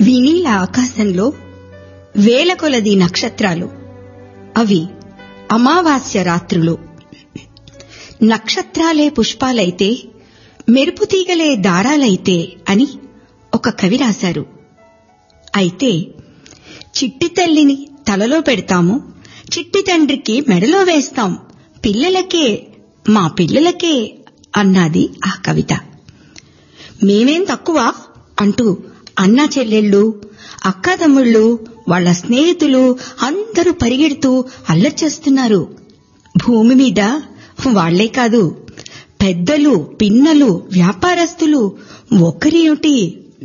వినీల ఆకాశంలో వేల కొలది నక్షత్రాలు అవి అమావాస్య రాత్రులు నక్షత్రాలే పుష్పాలైతే మెరుపు తీగలే దారాలైతే అని ఒక కవి రాశారు అయితే చిట్టి తల్లిని తలలో పెడతాము చిట్టి తండ్రికి మెడలో వేస్తాం పిల్లలకే మా పిల్లలకే అన్నది ఆ కవిత మేమేం తక్కువ అంటూ అన్నా చెల్లెళ్ళు అక్కాతమ్ముళ్ళు వాళ్ల స్నేహితులు అందరూ పరిగెడుతూ అల్లర్చేస్తున్నారు భూమి మీద వాళ్లే కాదు పెద్దలు పిన్నలు వ్యాపారస్తులు ఒక్కరేమిటి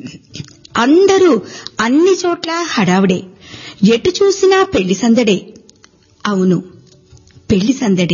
అందరూ అన్ని చోట్ల హడావుడే ఎటు చూసినా పెళ్లి సందడే అవును పెళ్లి సందడే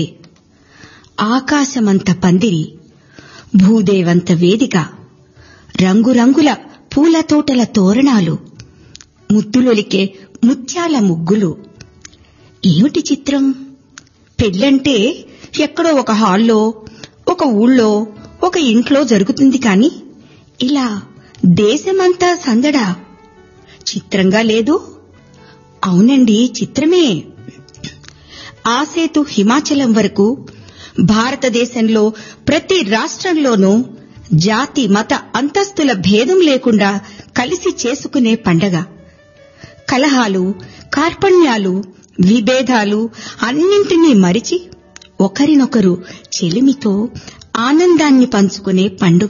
ఆకాశమంత పందిరి భూదేవంత వేదిక రంగురంగుల పూల తోటల తోరణాలు ముద్దులొలికే ముత్యాల ముగ్గులు ఏమిటి చిత్రం పెళ్ళంటే ఎక్కడో ఒక హాల్లో ఒక ఊళ్ళో ఒక ఇంట్లో జరుగుతుంది కాని ఇలా దేశమంతా సందడా చిత్రంగా లేదు అవునండి చిత్రమే ఆ సేతు హిమాచలం వరకు భారతదేశంలో ప్రతి రాష్ట్రంలోనూ జాతి మత అంతస్తుల భేదం లేకుండా కలిసి చేసుకునే పండగ కలహాలు కార్పణ్యాలు విభేదాలు అన్నింటినీ మరిచి ఒకరినొకరు చెలిమితో ఆనందాన్ని పంచుకునే పండుగ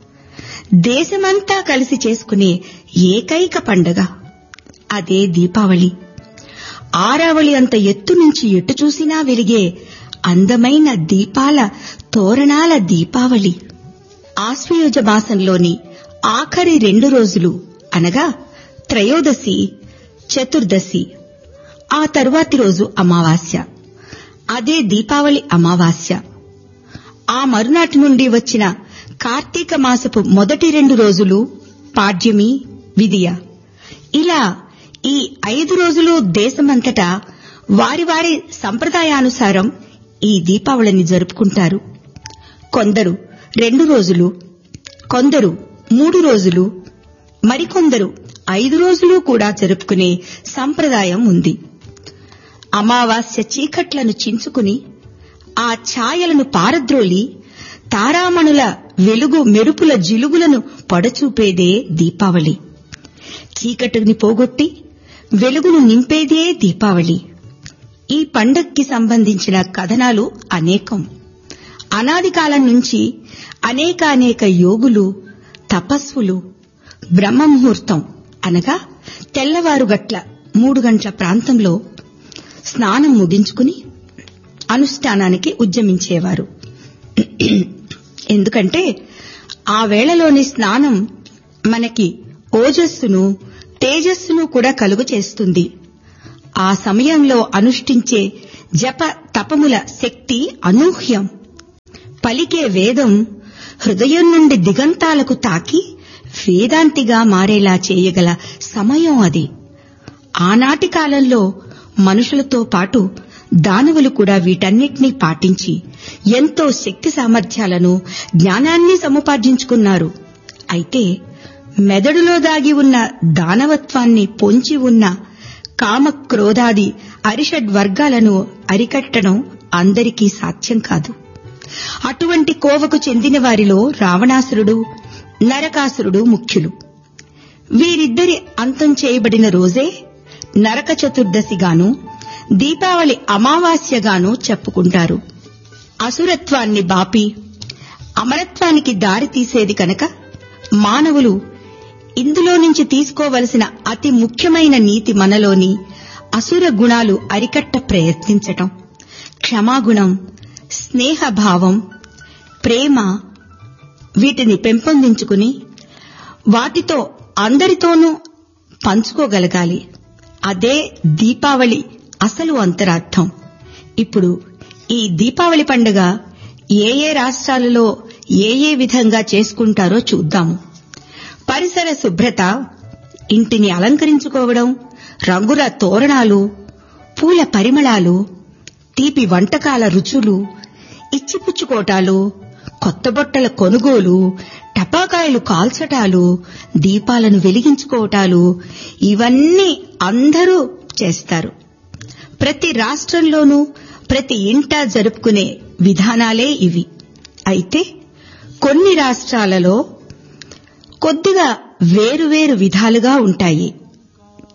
దేశమంతా కలిసి చేసుకునే ఏకైక పండుగ అదే దీపావళి ఆరావళి అంత ఎత్తు నుంచి ఎటు చూసినా వెలిగే అందమైన దీపాల తోరణాల దీపావళి ఆశ్వయుజ మాసంలోని ఆఖరి రెండు రోజులు అనగా త్రయోదశి చతుర్దశి ఆ తరువాతి రోజు అమావాస్య అదే దీపావళి అమావాస్య ఆ మరునాటి నుండి వచ్చిన కార్తీక మాసపు మొదటి రెండు రోజులు పాడ్యమి విదియ ఇలా ఈ ఐదు రోజులు దేశమంతటా వారి వారి సంప్రదాయానుసారం ఈ దీపావళిని జరుపుకుంటారు కొందరు రెండు రోజులు కొందరు మూడు రోజులు మరికొందరు ఐదు రోజులు కూడా జరుపుకునే సంప్రదాయం ఉంది అమావాస్య చీకట్లను చించుకుని ఆ ఛాయలను పారద్రోలి తారామణుల వెలుగు మెరుపుల జిలుగులను పడచూపేదే దీపావళి చీకటిని పోగొట్టి వెలుగును నింపేదే దీపావళి ఈ పండక్కి సంబంధించిన కథనాలు అనేకం అనాది కాలం నుంచి అనేకానేక యోగులు తపస్సులు బ్రహ్మముహూర్తం అనగా తెల్లవారు గట్ల మూడు గంటల ప్రాంతంలో స్నానం ముగించుకుని అనుష్ఠానానికి ఉద్యమించేవారు ఎందుకంటే ఆ వేళలోని స్నానం మనకి ఓజస్సును తేజస్సును కూడా కలుగు చేస్తుంది ఆ సమయంలో అనుష్ఠించే జప తపముల శక్తి అనూహ్యం పలికే వేదం హృదయం నుండి దిగంతాలకు తాకి వేదాంతిగా మారేలా చేయగల సమయం అది ఆనాటి కాలంలో మనుషులతో పాటు దానవులు కూడా వీటన్నిటినీ పాటించి ఎంతో శక్తి సామర్థ్యాలను జ్ఞానాన్ని సముపార్జించుకున్నారు అయితే మెదడులో దాగి ఉన్న దానవత్వాన్ని పొంచి ఉన్న కామ క్రోధాది అరిషడ్ వర్గాలను అరికట్టడం అందరికీ సాధ్యం కాదు అటువంటి కోవకు చెందిన వారిలో రావణాసురుడు నరకాసురుడు ముఖ్యులు వీరిద్దరి అంతం చేయబడిన రోజే నరక చతుర్దశిగాను దీపావళి అమావాస్యగాను చెప్పుకుంటారు అసురత్వాన్ని బాపి అమరత్వానికి దారి తీసేది కనుక మానవులు ఇందులో నుంచి తీసుకోవలసిన అతి ముఖ్యమైన నీతి మనలోని అసుర గుణాలు అరికట్ట ప్రయత్నించటం క్షమాగుణం స్నేహభావం ప్రేమ వీటిని పెంపొందించుకుని వాటితో అందరితోనూ పంచుకోగలగాలి అదే దీపావళి అసలు అంతరార్థం ఇప్పుడు ఈ దీపావళి పండుగ ఏ ఏ రాష్ట్రాలలో ఏ ఏ విధంగా చేసుకుంటారో చూద్దాము పరిసర శుభ్రత ఇంటిని అలంకరించుకోవడం రంగుల తోరణాలు పూల పరిమళాలు తీపి వంటకాల రుచులు ఇచ్చిపుచ్చుకోటాలు కొత్త బొట్టల కొనుగోలు టపాకాయలు కాల్చటాలు దీపాలను వెలిగించుకోవటాలు ఇవన్నీ అందరూ చేస్తారు ప్రతి రాష్ట్రంలోనూ ప్రతి ఇంటా జరుపుకునే విధానాలే ఇవి అయితే కొన్ని రాష్ట్రాలలో కొద్దిగా వేరువేరు విధాలుగా ఉంటాయి